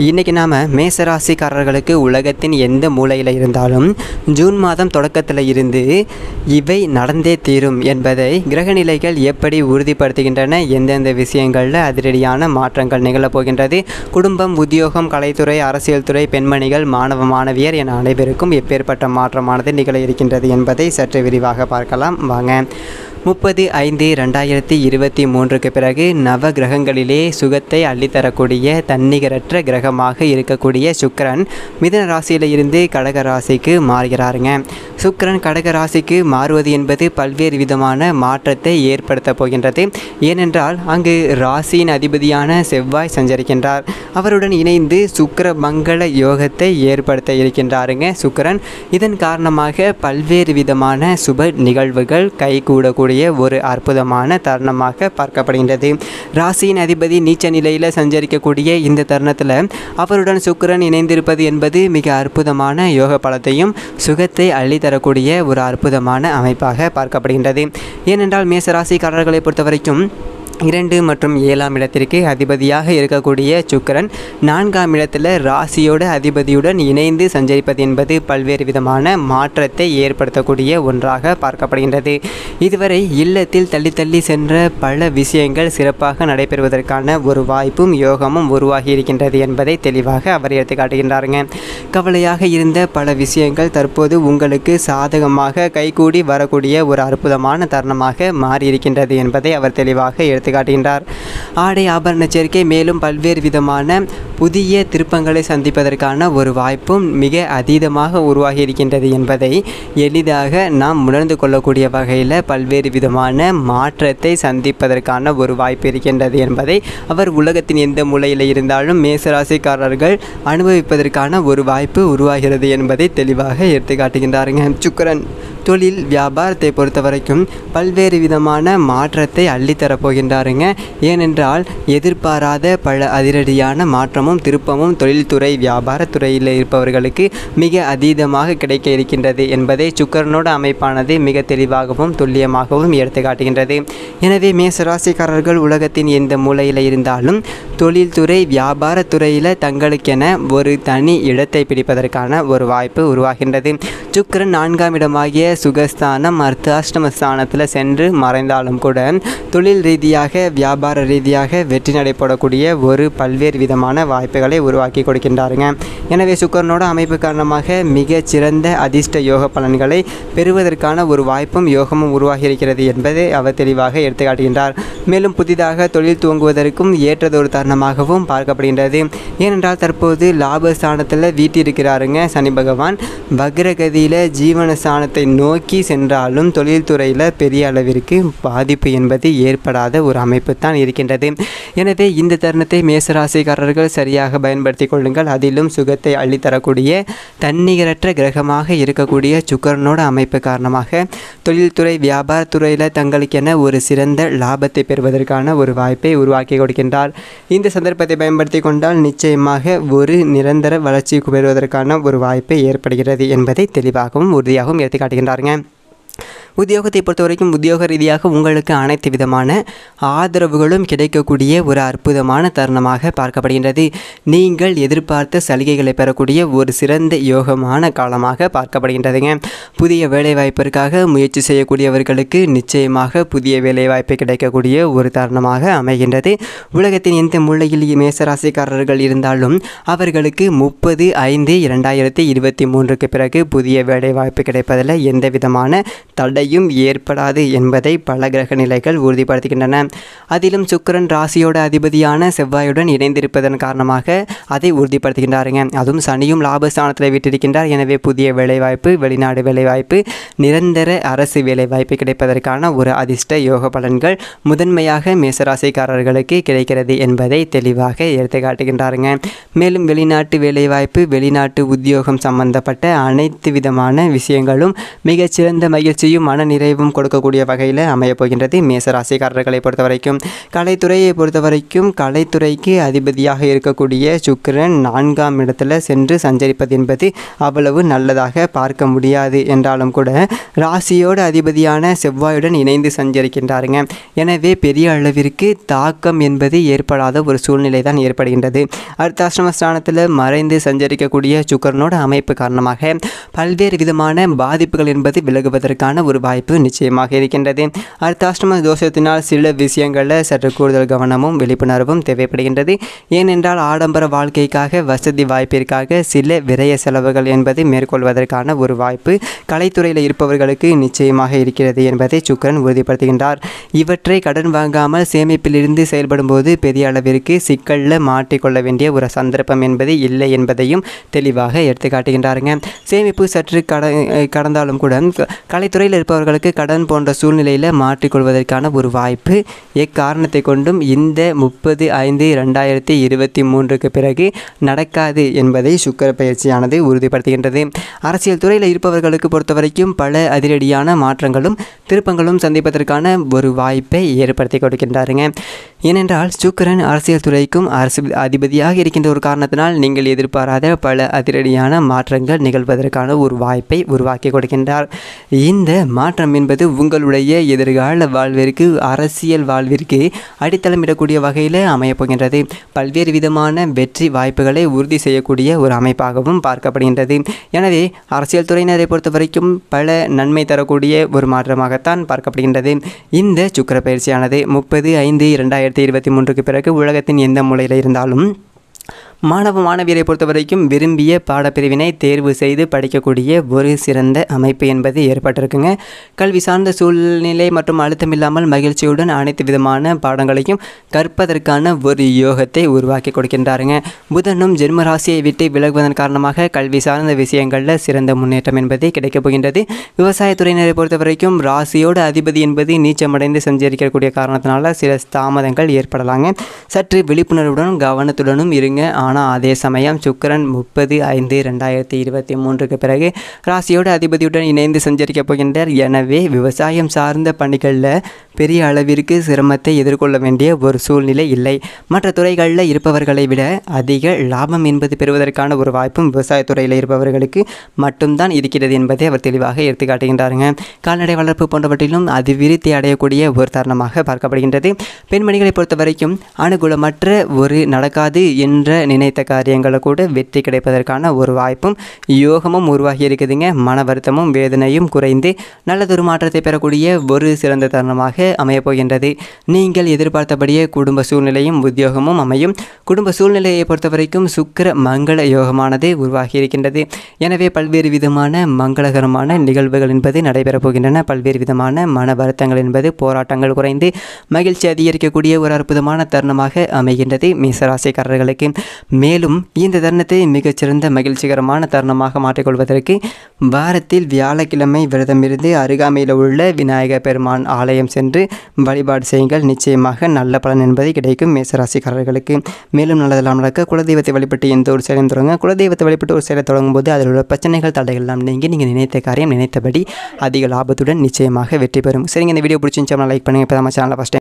இன்றைக்கி நாம் மேசராசிக்காரர்களுக்கு உலகத்தின் எந்த மூலையில் இருந்தாலும் ஜூன் மாதம் தொடக்கத்தில் இருந்து இவை நடந்தே தீரும் என்பதை கிரகநிலைகள் எப்படி உறுதிப்படுத்துகின்றன எந்தெந்த விஷயங்களில் அதிரடியான மாற்றங்கள் நிகழப் போகின்றது குடும்பம் உத்தியோகம் கலைத்துறை அரசியல் துறை பெண்மணிகள் மாணவ மாணவியர் என அனைவருக்கும் எப்பேற்பட்ட மாற்றமானது நிகழ இருக்கின்றது என்பதை சற்று விரிவாக பார்க்கலாம் வாங்க முப்பது ஐந்து ரெண்டாயிரத்தி இருபத்தி மூன்றுக்கு பிறகு நவ கிரகங்களிலே சுகத்தை அள்ளித்தரக்கூடிய தன்னிகரற்ற கிரகமாக இருக்கக்கூடிய சுக்கிரன் மிதன ராசியில் இருந்து கடக ராசிக்கு மாறுகிறாருங்க சுக்கிரன் கடக ராசிக்கு மாறுவது என்பது பல்வேறு விதமான மாற்றத்தை ஏற்படுத்த போகின்றது ஏனென்றால் அங்கு ராசியின் அதிபதியான செவ்வாய் சஞ்சரிக்கின்றார் அவருடன் இணைந்து சுக்கிர மங்கள யோகத்தை ஏற்படுத்த இருக்கின்றாருங்க சுக்கிரன் இதன் காரணமாக பல்வேறு விதமான சுப நிகழ்வுகள் கைகூடக்கூடிய ஒரு அற்புதமான தருணமாக பார்க்கப்படுகின்றது ராசியின் அதிபதி நீச்ச நிலையில் சஞ்சரிக்கக்கூடிய இந்த தருணத்தில் அவருடன் சுக்கிரன் இணைந்திருப்பது என்பது மிக அற்புதமான யோக பலத்தையும் சுகத்தை அள்ளித்தரக்கூடிய ஒரு அற்புதமான அமைப்பாக பார்க்கப்படுகின்றது ஏனென்றால் மேசராசிக்காரர்களை பொறுத்த வரைக்கும் இரண்டு மற்றும் ஏழாம் இடத்திற்கு அதிபதியாக இருக்கக்கூடிய சுக்கிரன் நான்காம் இடத்தில் ராசியோட அதிபதியுடன் இணைந்து சஞ்சரிப்பது என்பது பல்வேறு விதமான மாற்றத்தை ஏற்படுத்தக்கூடிய ஒன்றாக பார்க்கப்படுகின்றது இதுவரை இல்லத்தில் தள்ளி தள்ளி சென்ற பல விஷயங்கள் சிறப்பாக நடைபெறுவதற்கான ஒரு வாய்ப்பும் யோகமும் உருவாகி இருக்கின்றது என்பதை தெளிவாக அவர் எடுத்து காட்டுகின்றாருங்க கவலையாக இருந்த பல விஷயங்கள் தற்போது உங்களுக்கு சாதகமாக கைகூடி வரக்கூடிய ஒரு அற்புதமான தருணமாக மாறியிருக்கின்றது என்பதை அவர் தெளிவாக எடுத்து காட்டுகின்றார் ஆடை ஆபரண சேர்க்கை மேலும் பல்வேறு விதமான புதிய திருப்பங்களை சந்திப்பதற்கான ஒரு வாய்ப்பும் மிக அதீதமாக உருவாகி இருக்கின்றது என்பதை எளிதாக நாம் உணர்ந்து கொள்ளக்கூடிய வகையில் பல்வேறு விதமான மாற்றத்தை சந்திப்பதற்கான ஒரு வாய்ப்பு இருக்கின்றது என்பதை அவர் உலகத்தின் எந்த மூலையில் இருந்தாலும் மேசராசிக்காரர்கள் அனுபவிப்பதற்கான ஒரு வாய்ப்பு உருவாகிறது என்பதை தெளிவாக எடுத்து காட்டுகின்றாருங்க சுக்கரன் தொழில் வியாபாரத்தை பொறுத்த வரைக்கும் பல்வேறு விதமான மாற்றத்தை அள்ளித்தரப் போகின்றாருங்க ஏனென்றால் எதிர்பாராத பல அதிரடியான மாற்றமும் திருப்பமும் தொழில்துறை வியாபாரத்துறையில் இருப்பவர்களுக்கு மிக அதீதமாக கிடைக்க இருக்கின்றது என்பதை சுக்கரனோட அமைப்பானது மிக தெளிவாகவும் துல்லியமாகவும் எடுத்து காட்டுகின்றது எனவே மேசராசிக்காரர்கள் உலகத்தின் எந்த மூலையில் இருந்தாலும் தொழில்துறை வியாபாரத்துறையில் தங்களுக்கென ஒரு தனி இடத்தை பிடிப்பதற்கான ஒரு வாய்ப்பு உருவாகின்றது சுக்கிரன் நான்காம் இடமாகிய சுகஸ்தானம் அர்த்தாஷ்டம ஸ்தானத்தில் சென்று மறைந்தாலும் கூட தொழில் ரீதியாக வியாபார ரீதியாக வெற்றி நடைபெறக்கூடிய ஒரு பல்வேறு விதமான வாய்ப்புகளை உருவாக்கி கொடுக்கின்றாருங்க எனவே சுக்கரனோட அமைப்பு காரணமாக மிகச் சிறந்த அதிர்ஷ்ட யோக பலன்களை பெறுவதற்கான ஒரு வாய்ப்பும் யோகமும் உருவாகி இருக்கிறது என்பதை அவர் தெளிவாக எடுத்து காட்டுகின்றார் மேலும் புதிதாக தொழில் துவங்குவதற்கும் ஏற்றதொரு தருணமாகவும் பார்க்கப்படுகின்றது ஏனென்றால் தற்போது லாபஸ்தானத்தில் வீட்டிருக்கிறாருங்க சனி பகவான் வக்ரகதியில் ஜீவனஸ்தானத்தை நோக்கி சென்றாலும் தொழில்துறையில் பெரிய அளவிற்கு பாதிப்பு என்பது ஏற்படாத ஒரு அமைப்பு தான் இருக்கின்றது எனவே இந்த தருணத்தை மேசராசிக்காரர்கள் சரியாக பயன்படுத்தி கொள்ளுங்கள் அதிலும் சுகத்தை அள்ளித்தரக்கூடிய தன்னிகரற்ற கிரகமாக இருக்கக்கூடிய சுக்கரனோட அமைப்பு காரணமாக தொழில்துறை வியாபாரத்துறையில் தங்களுக்கென ஒரு சிறந்த லாபத்தை பெறுவதற்கான ஒரு வாய்ப்பை உருவாக்கி கொடுக்கின்றார் இந்த சந்தர்ப்பத்தை பயன்படுத்தி கொண்டால் நிச்சயமாக ஒரு நிரந்தர வளர்ச்சி பெறுவதற்கான ஒரு வாய்ப்பை ஏற்படுகிறது என்பதை தெளிவாகவும் உறுதியாகவும் எடுத்து காட்டுகின்றாருங்க உத்தியோகத்தை பொறுத்த வரைக்கும் உத்தியோக ரீதியாக உங்களுக்கு அனைத்து விதமான ஆதரவுகளும் கிடைக்கக்கூடிய ஒரு அற்புதமான தருணமாக பார்க்கப்படுகின்றது நீங்கள் எதிர்பார்த்த சலுகைகளை பெறக்கூடிய ஒரு சிறந்த யோகமான காலமாக பார்க்கப்படுகின்றதுங்க புதிய வேலைவாய்ப்பிற்காக முயற்சி செய்யக்கூடியவர்களுக்கு நிச்சயமாக புதிய வேலைவாய்ப்பு கிடைக்கக்கூடிய ஒரு தருணமாக அமைகின்றது உலகத்தின் எந்த மூலையில் மேசராசிக்காரர்கள் இருந்தாலும் அவர்களுக்கு முப்பது ஐந்து இரண்டாயிரத்தி இருபத்தி மூன்றுக்கு பிறகு புதிய வேலைவாய்ப்பு கிடைப்பதில் எந்த விதமான தடையும் ஏற்படாது என்பதை பல கிரக நிலைகள் உறுதிப்படுத்துகின்றன அதிலும் சுக்கிரன் ராசியோட அதிபதியான செவ்வாயுடன் இணைந்திருப்பதன் காரணமாக அதை உறுதிப்படுத்துகின்றாருங்க அதுவும் சனியும் லாபஸ்தானத்தில் விட்டிருக்கின்றார் எனவே புதிய வேலைவாய்ப்பு வெளிநாடு வேலைவாய்ப்பு நிரந்தர அரசு வேலைவாய்ப்பு கிடைப்பதற்கான ஒரு அதிர்ஷ்ட யோக பலன்கள் முதன்மையாக மேசராசிக்காரர்களுக்கு கிடைக்கிறது என்பதை தெளிவாக எடுத்து காட்டுகின்றாருங்க மேலும் வெளிநாட்டு வேலைவாய்ப்பு வெளிநாட்டு உத்தியோகம் சம்பந்தப்பட்ட அனைத்து விதமான விஷயங்களும் மிகச்சிறந்த மகிழ்ச்சி மகிழ்ச்சியும் மன நிறைவும் கொடுக்கக்கூடிய வகையில் அமையப் போகின்றது மேசராசிக்காரர்களை பொறுத்த வரைக்கும் கலைத்துறையை பொறுத்த வரைக்கும் கலைத்துறைக்கு அதிபதியாக இருக்கக்கூடிய சுக்கிரன் நான்காம் இடத்துல சென்று சஞ்சரிப்பது என்பது அவ்வளவு நல்லதாக பார்க்க முடியாது என்றாலும் கூட ராசியோட அதிபதியான செவ்வாயுடன் இணைந்து சஞ்சரிக்கின்றாருங்க எனவே பெரிய அளவிற்கு தாக்கம் என்பது ஏற்படாத ஒரு சூழ்நிலை தான் ஏற்படுகின்றது அர்த்தாசிரம ஸ்தானத்தில் மறைந்து சஞ்சரிக்கக்கூடிய சுக்கரனோட அமைப்பு காரணமாக பல்வேறு விதமான பாதிப்புகள் என்பது விலகுவதற்கான ஒரு வாய்ப்பு நிச்சயமாக இருக்கின்றது அர்த்தாஷ்டம தோஷத்தினால் சில விஷயங்களில் சற்று கூடுதல் கவனமும் விழிப்புணர்வும் தேவைப்படுகின்றது ஏனென்றால் ஆடம்பர வாழ்க்கைக்காக வசதி வாய்ப்பிற்காக சில விரய செலவுகள் என்பது மேற்கொள்வதற்கான ஒரு வாய்ப்பு கலைத்துறையில் இருப்பவர்களுக்கு நிச்சயமாக இருக்கிறது என்பதை சுக்கரன் உறுதிப்படுத்துகின்றார் இவற்றை கடன் வாங்காமல் சேமிப்பிலிருந்து செயல்படும் போது பெரிய அளவிற்கு சிக்கலில் மாட்டிக்கொள்ள வேண்டிய ஒரு சந்தர்ப்பம் என்பது இல்லை என்பதையும் தெளிவாக எடுத்து காட்டுகின்றாருங்க சேமிப்பு சற்று கட கடந்தாலும் கூட க- கலைத்துறையில் இருப்பவர்களுக்கு கடன் போன்ற சூழ்நிலையில் மாற்றிக்கொள்வதற்கான ஒரு வாய்ப்பு எக்காரணத்தை கொண்டும் இந்த முப்பது ஐந்து ரெண்டாயிரத்தி இருபத்தி மூன்றுக்கு பிறகு நடக்காது என்பதை சுக்கர பயிற்சியானது உறுதிப்படுத்துகின்றது அரசியல் துறையில் இருப்பவர்களுக்கு பொறுத்த வரைக்கும் பல அதிரடியான மாற்றங்களும் திருப்பங்களும் சந்திப்பதற்கான ஒரு வாய்ப்பை ஏற்படுத்தி கொடுக்கின்றாருங்க ஏனென்றால் சுக்கிரன் அரசியல் துறைக்கும் அரசு அதிபதியாக இருக்கின்ற ஒரு காரணத்தினால் நீங்கள் எதிர்பாராத பல அதிரடியான மாற்றங்கள் நிகழ்வதற்கான ஒரு வாய்ப்பை உருவாக்கி கொடுக்கின்றார் இந்த மாற்றம் என்பது உங்களுடைய எதிர்கால வாழ்விற்கு அரசியல் வாழ்விற்கு அடித்தளமிடக்கூடிய வகையில் அமையப் போகின்றது பல்வேறு விதமான வெற்றி வாய்ப்புகளை உறுதி செய்யக்கூடிய ஒரு அமைப்பாகவும் பார்க்கப்படுகின்றது எனவே அரசியல் துறையினரை பொறுத்த வரைக்கும் பல நன்மை தரக்கூடிய ஒரு மாற்றமாகத்தான் பார்க்கப்படுகின்றது இந்த சுக்கிர பயிற்சியானது முப்பது ஐந்து இரண்டாயிரத்தி இருபத்தி மூன்றுக்கு பிறகு உலகத்தின் எந்த மூலையில் இருந்தாலும் மாணவ மாணவியரை பொறுத்த வரைக்கும் விரும்பிய பாடப்பிரிவினை தேர்வு செய்து படிக்கக்கூடிய ஒரு சிறந்த அமைப்பு என்பது ஏற்பட்டிருக்குங்க கல்வி சார்ந்த சூழ்நிலை மற்றும் அழுத்தம் இல்லாமல் மகிழ்ச்சியுடன் அனைத்து விதமான பாடங்களையும் கற்பதற்கான ஒரு யோகத்தை உருவாக்கி கொடுக்கின்றாருங்க புதனும் ஜென்ம ராசியை விட்டு விலகுவதன் காரணமாக கல்வி சார்ந்த விஷயங்களில் சிறந்த முன்னேற்றம் என்பது கிடைக்கப் போகின்றது விவசாயத்துறையினரை பொறுத்த வரைக்கும் ராசியோட அதிபதி என்பது நீச்சமடைந்து சஞ்சரிக்கக்கூடிய காரணத்தினால சில தாமதங்கள் ஏற்படலாங்க சற்று விழிப்புணர்வுடன் கவனத்துடனும் இருங்க ஆனால் அதே சமயம் சுக்கிரன் முப்பது ஐந்து ரெண்டாயிரத்தி இருபத்தி மூன்றுக்கு பிறகு ராசியோட அதிபதியுடன் இணைந்து சஞ்சரிக்கப் போகின்றார் எனவே விவசாயம் சார்ந்த பணிகளில் பெரிய அளவிற்கு சிரமத்தை எதிர்கொள்ள வேண்டிய ஒரு சூழ்நிலை இல்லை மற்ற துறைகளில் இருப்பவர்களை விட அதிக லாபம் என்பது பெறுவதற்கான ஒரு வாய்ப்பும் விவசாயத்துறையில் இருப்பவர்களுக்கு மட்டும்தான் இருக்கிறது என்பதை அவர் தெளிவாக எடுத்து காட்டுகின்றாருங்க கால்நடை வளர்ப்பு போன்றவற்றிலும் அபிவிருத்தி அடையக்கூடிய ஒரு தருணமாக பார்க்கப்படுகின்றது பெண்மணிகளை பொறுத்த வரைக்கும் அனுகூலமற்ற ஒரு நடக்காது என்ற நினைத்த காரியங்களை கூட வெற்றி கிடைப்பதற்கான ஒரு வாய்ப்பும் யோகமும் உருவாகி இருக்குதுங்க மன வருத்தமும் வேதனையும் குறைந்து நல்லதொரு மாற்றத்தை பெறக்கூடிய ஒரு சிறந்த தருணமாக அமையப் போகின்றது நீங்கள் எதிர்பார்த்தபடியே குடும்ப சூழ்நிலையும் உத்தியோகமும் அமையும் குடும்ப சூழ்நிலையை பொறுத்த வரைக்கும் சுக்கிர மங்கள யோகமானது உருவாகி இருக்கின்றது எனவே பல்வேறு விதமான மங்களகரமான நிகழ்வுகள் என்பது நடைபெறப் போகின்றன பல்வேறு விதமான மன வருத்தங்கள் என்பது போராட்டங்கள் குறைந்து மகிழ்ச்சி அதிகரிக்கக்கூடிய ஒரு அற்புதமான தருணமாக அமைகின்றது மீசராசிக்காரர்களுக்கு மேலும் இந்த தருணத்தை மிகச்சிறந்த மகிழ்ச்சிகரமான தருணமாக மாற்றிக்கொள்வதற்கு வாரத்தில் வியாழக்கிழமை விரதமிருந்து அருகாமையில் உள்ள விநாயகர் பெருமான் ஆலயம் சென்று வழிபாடு செய்யுங்கள் நிச்சயமாக நல்ல பலன் என்பது கிடைக்கும் மேசராசிக்காரர்களுக்கு மேலும் நல்லதெல்லாம் நடக்க குலதெய்வத்தை வழிபட்டு எந்த ஒரு செயலையும் தொடங்க குலதெய்வத்தை வழிபட்டு ஒரு செயலை தொடங்கும் போது அதில் உள்ள பிரச்சனைகள் தடைகள் எல்லாம் நீங்கி நீங்கள் நினைத்த காரியம் நினைத்தபடி அதிக லாபத்துடன் நிச்சயமாக வெற்றி பெறும் சரிங்க இந்த வீடியோ பிடிச்சிருந்துச்சா லைக் பண்ணுங்கள் இப்போ நம்ம சேனலை ஃபஸ்ட்